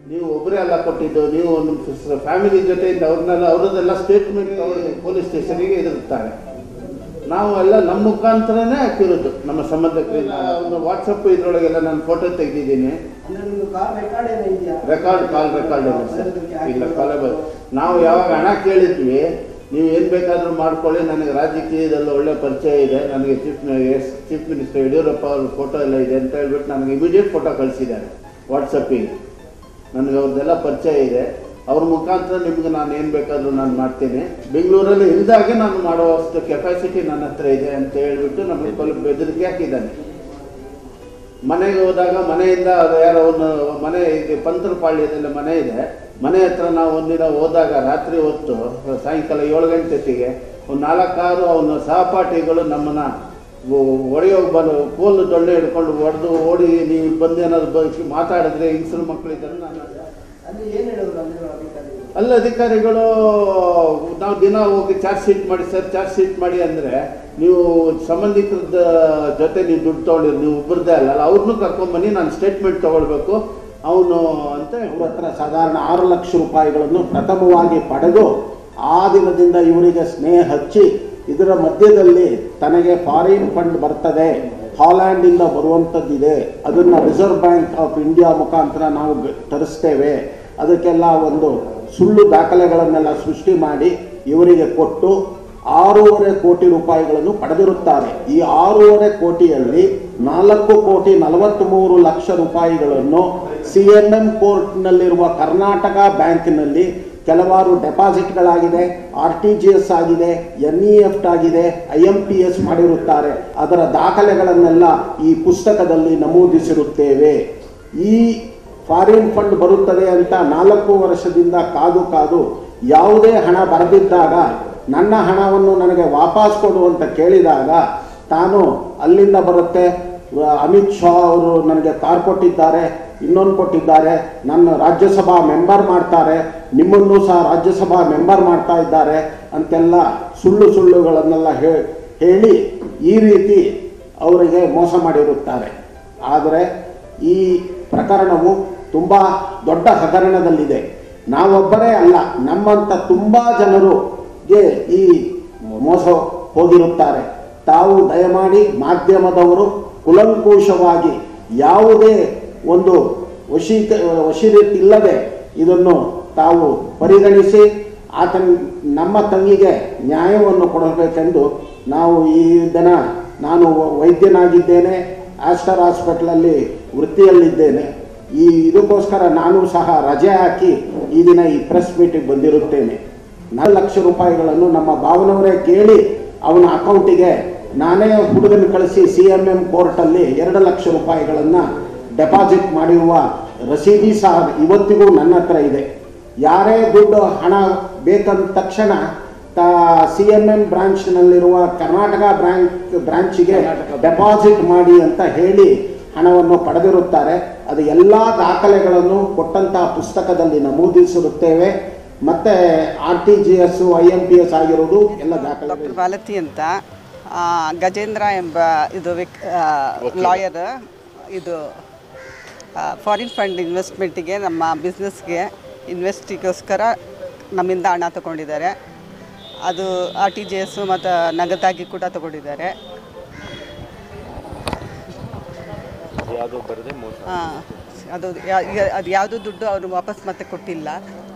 ನೀವು ಒಬ್ಬರೇ ಅಲ್ಲ ಕೊಟ್ಟಿದ್ದು ನೀವು ಒಂದು ಫ್ಯಾಮಿಲಿ ಜೊತೆಯಿಂದ ಅವ್ರನ್ನೆಲ್ಲ ಅವ್ರದ್ದೆಲ್ಲ ಸ್ಟೇಟ್ಮೆಂಟ್ ತಗೊಂಡು ಪೊಲೀಸ್ ಸ್ಟೇಷನಿಗೆ ಎದುರುತ್ತಾರೆ ನಾವು ಎಲ್ಲ ನಮ್ಮ ಮುಖಾಂತರನೇ ಹಾಕಿರೋದು ನಮ್ಮ ಸಂಬಂಧಕರಿಂದ ಒಂದು ವಾಟ್ಸಪ್ ಇದ್ರೊಳಗೆಲ್ಲ ನಾನು ಫೋಟೋ ತೆಗೆದಿದ್ದೀನಿ ಅಂದ್ರೆ ನಿಮ್ದು ಕಾಲ್ ರೆಕಾರ್ಡ್ ಏನೋ ಇದೆಯಾ ರೆಕಾರ್ಡ್ ಕಾಲ್ ರೆಕಾರ್ಡ್ ಇಲ್ಲ ಸರ್ ಇಲ್ಲ ಕಾಲೇ ಬರ್ ನಾವು ಯಾವಾಗ ಹಣ ಕೇಳಿದ್ವಿ ನೀವು ಏನು ಬೇಕಾದರೂ ಮಾಡ್ಕೊಳ್ಳಿ ನನಗೆ ರಾಜಕೀಯದಲ್ಲಿ ಒಳ್ಳೆ ಪರಿಚಯ ಇದೆ ನನಗೆ ಚೀಫ್ ಚೀಫ್ ಮಿನಿಸ್ಟರ್ ಯಡಿಯೂರಪ್ಪ ಅವ್ರ ಫೋಟೋ ಎಲ್ಲ ಇದೆ ಅಂತ ಹೇಳ್ಬಿಟ್ಟು ನನಗೆ ಇಮಿಡಿಯೇಟ್ ಫೋಟೋ ಕಳಿಸಿದ್ದಾರೆ ವಾಟ್ಸಪ್ಪಿಗೆ ನನಗೆ ಅವ್ರದ್ದೆಲ್ಲ ಪರಿಚಯ ಇದೆ ಅವ್ರ ಮುಖಾಂತರ ನಿಮ್ಗೆ ನಾನು ಏನು ಬೇಕಾದರೂ ನಾನು ಮಾಡ್ತೀನಿ ಬೆಂಗಳೂರಲ್ಲಿ ಇಲ್ದಾಗೆ ನಾನು ಮಾಡುವಷ್ಟು ಕೆಪಾಸಿಟಿ ನನ್ನ ಹತ್ರ ಇದೆ ಅಂತ ಹೇಳ್ಬಿಟ್ಟು ನಮಗೆ ಸ್ವಲ್ಪ ಬೆದರಿಕೆ ಹಾಕಿದ್ದಾನೆ ಮನೆಗೆ ಹೋದಾಗ ಮನೆಯಿಂದ ಅದು ಯಾರೋ ಒಂದು ಮನೆ ಇದೆ ಪಂತ್ರಪಾಳ್ಯದಲ್ಲಿ ಮನೆ ಇದೆ ಮನೆ ಹತ್ರ ನಾವು ಒಂದಿನ ಹೋದಾಗ ರಾತ್ರಿ ಹೊತ್ತು ಸಾಯಂಕಾಲ ಏಳು ಗಂಟೆ ಹೊತ್ತಿಗೆ ಒಂದು ನಾಲ್ಕಾರು ಅವನ ಸಹಪಾಠಿಗಳು ನಮ್ಮನ್ನ ಹೊಡೆಯೋಗಿ ಬಂದು ಕೋಲು ದೊಣ್ಣೆ ಹಿಡ್ಕೊಂಡು ಹೊಡೆದು ಓಡಿ ನೀವು ಬಂದು ಏನಾದ್ರು ಬ- ಮಾತಾಡಿದ್ರೆ ಹೆಂಗಸರು ಮಕ್ಕಳಿದ್ದಾರೆ ನಾನು ಅಲ್ಲಿ ಏನ್ ಹೇಳಿದ್ರು ಅಲ್ಲಿರೋ ಅಧಿಕಾರಿಗಳು ಅಲ್ಲ ಅಧಿಕಾರಿಗಳು ನಾವು ದಿನ ಹೋಗಿ ಚಾರ್ಜ್ ಶೀಟ್ ಮಾಡಿ ಸರ್ ಚಾರ್ಜ್ ಶೀಟ್ ಮಾಡಿ ಅಂದರೆ ನೀವು ಸಂಬಂಧಿಕರದ ಜೊತೆ ನೀವು ದುಡ್ಡು ತೊಗೊಂಡಿರಿ ನೀವು ಒಬ್ಬರದೇ ಅಲ್ಲ ಅವ್ರನ್ನೂ ಕರ್ಕೊಂಬನ್ನಿ ನಾನು ಸ್ಟೇಟ್ಮೆಂಟ್ ತೊಗೊಳ್ಬೇಕು ಅವನು ಅಂತ ಇವ್ರ ಹತ್ರ ಸಾಧಾರಣ ಆರು ಲಕ್ಷ ರೂಪಾಯಿಗಳನ್ನು ಪ್ರಥಮವಾಗಿ ಪಡೆದು ಆ ದಿನದಿಂದ ಇವರಿಗೆ ಸ್ನೇಹ ಹಚ್ಚಿ ಇದರ ಮಧ್ಯದಲ್ಲಿ ತನಗೆ ಫಾರಿನ್ ಫಂಡ್ ಬರ್ತದೆ ಹಾಲ್ಯಾಂಡಿಂದ ಬರುವಂಥದ್ದಿದೆ ಅದನ್ನು ರಿಸರ್ವ್ ಬ್ಯಾಂಕ್ ಆಫ್ ಇಂಡಿಯಾ ಮುಖಾಂತರ ನಾವು ಗ- ತರಿಸ್ತೇವೆ ಅದಕ್ಕೆಲ್ಲ ಒಂದು ಸುಳ್ಳು ದಾಖಲೆಗಳನ್ನೆಲ್ಲ ಸೃಷ್ಟಿ ಮಾಡಿ ಇವರಿಗೆ ಕೊಟ್ಟು ಆರೂವರೆ ಕೋಟಿ ರೂಪಾಯಿಗಳನ್ನು ಪಡೆದಿರುತ್ತಾರೆ ಈ ಆರೂವರೆ ಕೋಟಿಯಲ್ಲಿ ನಾಲ್ಕು ಕೋಟಿ ನಲವತ್ತ್ಮೂರು ಲಕ್ಷ ರೂಪಾಯಿಗಳನ್ನು ಸಿ ಎನ್ ಎಂ ಕೋರ್ಟ್ನಲ್ಲಿರುವ ಕರ್ನಾಟಕ ಬ್ಯಾಂಕಿನಲ್ಲಿ ಕೆಲವಾರು ಡೆಪಾಸಿಟ್ಗಳಾಗಿದೆ ಆರ್ ಟಿ ಜಿ ಎಸ್ ಆಗಿದೆ ಎನ್ ಇ ಎಫ್ಟ್ ಆಗಿದೆ ಐ ಎಂ ಪಿ ಎಸ್ ಮಾಡಿರುತ್ತಾರೆ ಅದರ ದಾಖಲೆಗಳನ್ನೆಲ್ಲ ಈ ಪುಸ್ತಕದಲ್ಲಿ ನಮೂದಿಸಿರುತ್ತೇವೆ ಈ ಫಾರಿನ್ ಫಂಡ್ ಬರುತ್ತದೆ ಅಂತ ನಾಲ್ಕು ವರ್ಷದಿಂದ ಕಾದು ಕಾದು ಯಾವುದೇ ಹಣ ಬರೆದಿದ್ದಾಗ ನನ್ನ ಹಣವನ್ನು ನನಗೆ ವಾಪಸ್ ಕೊಡು ಅಂತ ಕೇಳಿದಾಗ ತಾನು ಅಲ್ಲಿಂದ ಬರುತ್ತೆ ವ- ಅಮಿತ್ ಶಾ ಅವರು ನನಗೆ ಕಾರ್ ಕೊಟ್ಟಿದ್ದಾರೆ ಇನ್ನೊಂದು ಕೊಟ್ಟಿದ್ದಾರೆ ನನ್ನ ರಾಜ್ಯಸಭಾ ಮೆಂಬರ್ ಮಾಡ್ತಾರೆ ನಿಮ್ಮನ್ನು ಸಹ ರಾಜ್ಯಸಭಾ ಮೆಂಬರ್ ಮಾಡ್ತಾ ಇದ್ದಾರೆ ಅಂತೆಲ್ಲ ಸುಳ್ಳು ಸುಳ್ಳುಗಳನ್ನೆಲ್ಲ ಹೇ- ಹೇಳಿ ಈ ರೀತಿ ಅವರಿಗೆ ಮೋಸ ಮಾಡಿರುತ್ತಾರೆ ಆದರೆ ಈ ಪ್ರಕರಣವು ತುಂಬ ದೊಡ್ಡ ಹಗರಣದಲ್ಲಿದೆ ನಾವೊಬ್ಬರೇ ಅಲ್ಲ ನಮ್ಮಂಥ ತುಂಬ ಜನರುಗೆ ಈ ಮೋಸ ಹೋಗಿರುತ್ತಾರೆ ತಾವು ದಯಮಾಡಿ ಮಾಧ್ಯಮದವರು ಕುಲಂಕುಷವಾಗಿ ಯಾವುದೇ ಒಂದು ವಶೀಕ ವಶೀಲಿಲ್ಲದೆ ಇದನ್ನು ತಾವು ಪರಿಗಣಿಸಿ ಆತನ ನಮ್ಮ ತಂಗಿಗೆ ನ್ಯಾಯವನ್ನು ಕೊಡಬೇಕೆಂದು ನಾವು ಈ ದಿನ ನಾನು ವ- ವೈದ್ಯನಾಗಿದ್ದೇನೆ ಆಸ್ಟರ್ ಹಾಸ್ಪಿಟ್ಲಲ್ಲಿ ವೃತ್ತಿಯಲ್ಲಿದ್ದೇನೆ ಈ ಇದಕ್ಕೋಸ್ಕರ ನಾನು ಸಹ ರಜೆ ಹಾಕಿ ಈ ದಿನ ಈ ಪ್ರೆಸ್ ಮೀಟಿಗೆ ಬಂದಿರುತ್ತೇನೆ ನಾಲ್ಕು ಲಕ್ಷ ರೂಪಾಯಿಗಳನ್ನು ನಮ್ಮ ಭಾವನವರೇ ಕೇಳಿ ಅವನ ಅಕೌಂಟಿಗೆ ನಾನೇ ಹುಡುಗನ ಕಳಿಸಿ ಸಿ ಎಂ ಎಂ ಕೋರ್ಟಲ್ಲಿ ಎರಡು ಲಕ್ಷ ರೂಪಾಯಿಗಳನ್ನು ಡೆಪಾಸಿಟ್ ಮಾಡಿರುವ ರಸೀದಿ ಸಹ ಇವತ್ತಿಗೂ ನನ್ನ ಹತ್ರ ಇದೆ ಯಾರೇ ದುಡ್ಡು ಹಣ ಬೇಕಂದ ತಕ್ಷಣ ಸಿ ಎಂ ಎಂ ಬ್ರಾಂಚ್ನಲ್ಲಿರುವ ಕರ್ನಾಟಕ ಬ್ಯಾಂಕ್ ಬ್ರಾಂಚಿಗೆ ಡೆಪಾಸಿಟ್ ಮಾಡಿ ಅಂತ ಹೇಳಿ ಹಣವನ್ನು ಪಡೆದಿರುತ್ತಾರೆ ಅದು ಎಲ್ಲ ದಾಖಲೆಗಳನ್ನು ಕೊಟ್ಟಂತಹ ಪುಸ್ತಕದಲ್ಲಿ ನಮೂದಿಸಿರುತ್ತೇವೆ ಮತ್ತೆ R T G S I M P S ಆಗಿರೋದು ಎಲ್ಲ ದಾಖಲೆ ಡಾಕ್ಟರ್ ಬಾಲತಿ ಅಂತ ಆ, ಗಜೇಂದ್ರ ಎಂಬ ಇದು ಲಾಯರ್ ಇದು ಫಾರಿನ್ ಫಂಡ್ ಇನ್ವೆಸ್ಟ್ಮೆಂಟಿಗೆ ನಮ್ಮ ಬಿಸ್ನೆಸ್ಗೆ ಇನ್ವೆಸ್ಟಿಗೋಸ್ಕರ ನಮ್ಮಿಂದ ಹಣ ತಗೊಂಡಿದ್ದಾರೆ ಅದು ಆರ್ ಟಿ ಜಿ ಎಸ್ಸು ಮತ್ತು ನಗದಾಗಿ ಕೂಡ ತಗೊಂಡಿದ್ದಾರೆ ಆ, ಅದು ಯಾ- ಯಾ- ಅದು ಯಾವುದು ದುಡ್ಡು ಅವರು ವಾಪಸ್ ಮತ್ತೆ ಕೊಟ್ಟಿಲ್ಲ